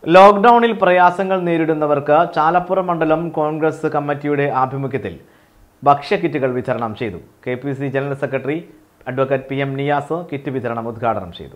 ലോക്ക്ഡൌണിൽ പ്രയാസങ്ങൾ നേരിടുന്നവർക്ക് ചാലപ്പുറം മണ്ഡലം കോൺഗ്രസ് കമ്മിറ്റിയുടെ ആഭിമുഖ്യത്തിൽ ഭക്ഷ്യക്കിറ്റുകൾ വിതരണം ചെയ്തു K P C general secretary advocate P M Niyas kit വിതരണം ഉദ്ഘാടനം ചെയ്തു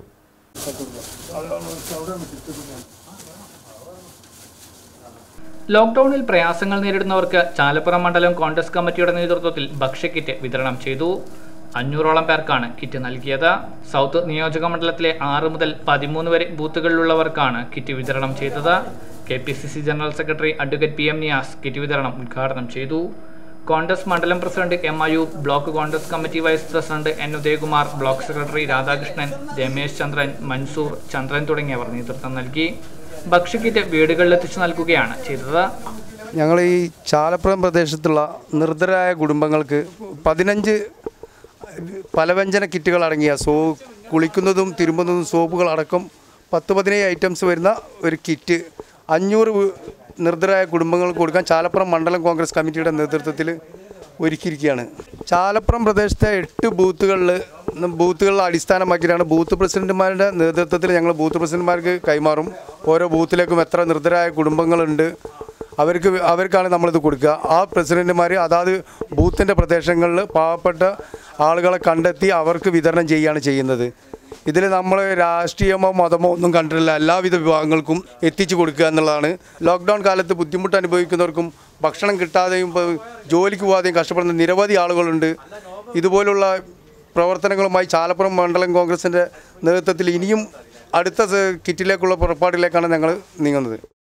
ലോക്ക്ഡൌണിൽ പ്രയാസങ്ങൾ നേരിടുന്നവർക്ക് ചാലപ്പുറം മണ്ഡലം കോൺഗ്രസ് കമ്മിറ്റിയുടെ നേതൃത്വത്തിൽ ഭക്ഷ്യക്കിറ്റ് വിതരണം ചെയ്തു അഞ്ഞൂറോളം പേർക്കാണ് കിറ്റ് നൽകിയത് സൗത്ത് നിയോജക മണ്ഡലത്തിലെ ആറ് മുതൽ പതിമൂന്ന് വരെ ബൂത്തുകളിലുള്ളവർക്കാണ് കിറ്റ് വിതരണം ചെയ്തത് K P C C general secretary advocate P M Niyas kit വിതരണം ഉദ്ഘാടനം ചെയ്തു കോൺഗ്രസ് മണ്ഡലം president M Ayub block Congress committee vice president N Udayakumar block secretary Radhakrishnan Ramesh Chandran Mansoor Chandran തുടങ്ങിയവർ നേതൃത്വം നൽകി ഭക്ഷ്യക്കിറ്റ് വീടുകളിലെത്തിച്ചു നൽകുകയാണ് ചെയ്തത് ഞങ്ങൾ ഈ ചാലപ്പുറം പ്രദേശത്തുള്ള നിർദ്ധരായ കുടുംബങ്ങൾക്ക് പതിനഞ്ച് പലവ്യഞ്ജന കിറ്റുകൾ അടങ്ങിയ സോ കുളിക്കുന്നതും തിരുമ്പുന്നതും സോപ്പുകൾ അടക്കം പത്ത് പതിനേഴ് ഐറ്റംസ് വരുന്ന ഒരു കിറ്റ് അഞ്ഞൂറ് വീ- നിർദ്ധരായ കുടുംബങ്ങൾക്ക് കൊടുക്കാൻ ചാലപ്പുറം മണ്ഡലം കോൺഗ്രസ് കമ്മിറ്റിയുടെ നേതൃത്വത്തിൽ ഒരുക്കിയിരിക്കുകയാണ് ചാലപ്പുറം പ്രദേശത്തെ എട്ട് ബൂത്തുകളിൽ ബൂത്തുകളിൽ അടിസ്ഥാനമാക്കിയിട്ടാണ് ബൂത്ത് പ്രസിഡന്റുമാരുടെ നേതൃത്വത്തിൽ ഞങ്ങൾ ബൂത്ത് പ്രസിഡന്റുമാർക്ക് കൈമാറും ഓരോ ബൂത്തിലേക്കും എത്ര നിർദ്ധരായ കുടുംബങ്ങളുണ്ട് അവർക്ക് അവർക്കാണ് നമ്മളിത് കൊടുക്കുക ആ പ്രസിഡന്റുമാർ അതാത് ബൂത്തിൻ്റെ പ്രദേശങ്ങളിൽ പാവപ്പെട്ട ആളുകളെ കണ്ടെത്തി അവർക്ക് വിതരണം ചെയ്യുകയാണ് ചെയ്യുന്നത് ഇതിൽ നമ്മൾ രാഷ്ട്രീയമോ മതമോ ഒന്നും കണ്ടിട്ടില്ല എല്ലാവിധ വിഭാഗങ്ങൾക്കും എത്തിച്ചു കൊടുക്കുക എന്നുള്ളതാണ് ലോക്ക്ഡൗൺ കാലത്ത് ബുദ്ധിമുട്ട് അനുഭവിക്കുന്നവർക്കും ഭക്ഷണം കിട്ടാതെയും ഇപ്പോൾ ജോലിക്ക് പോകാതെയും കഷ്ടപ്പെടുന്ന നിരവധി ആളുകളുണ്ട് ഇതുപോലുള്ള പ്രവർത്തനങ്ങളുമായി ചാലപ്പുറം മണ്ഡലം കോൺഗ്രസിൻ്റെ നേതൃത്വത്തിൽ ഇനിയും അടുത്ത സ- കിറ്റിലേക്കുള്ള പുറപ്പാടിലേക്കാണ് ഞങ്ങൾ നീങ്ങുന്നത്